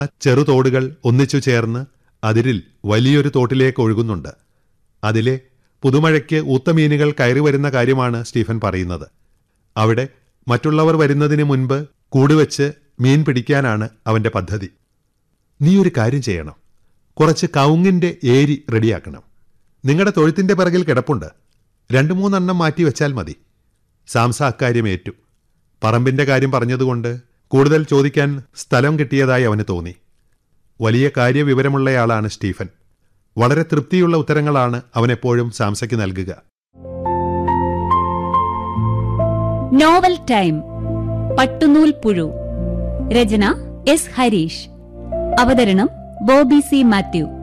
ചെറുതോടുകൾ ഒന്നിച്ചു ചേർന്ന് അതിരിൽ വലിയൊരു തോട്ടിലേക്ക് ഒഴുകുന്നുണ്ട് അതിലെ പുതുമഴയ്ക്ക് ഊത്തമീനുകൾ കയറി വരുന്ന കാര്യമാണ് സ്റ്റീഫൻ പറയുന്നത് അവിടെ മറ്റുള്ളവർ വരുന്നതിന് മുൻപ് കൂടുവെച്ച് മീൻ പിടിക്കാനാണ് അവന്റെ പദ്ധതി നീ ഒരു കാര്യം ചെയ്യണം കുറച്ച് കവുങ്ങിന്റെ ഏരി റെഡിയാക്കണം നിങ്ങളുടെ തൊഴുത്തിന്റെ പിറകിൽ കിടപ്പുണ്ട് രണ്ടു മൂന്നെണ്ണം മാറ്റി വെച്ചാൽ മതി സാംസ അക്കാര്യം ഏറ്റു പറമ്പിന്റെ കാര്യം പറഞ്ഞതുകൊണ്ട് കൂടുതൽ ചോദിക്കാൻ സ്ഥലം കിട്ടിയതായി അവന് തോന്നി വലിയ കാര്യവിവരമുള്ളയാളാണ് സ്റ്റീഫൻ വളരെ തൃപ്തിയുള്ള ഉത്തരങ്ങളാണ് അവനെപ്പോഴും സാംസയ്ക്ക് നൽകുക നോവൽ ടൈം പട്ടുനൂൽ പുഴു രചന എസ് ഹരീഷ് അവതരണം ബോബി സി മാത്യു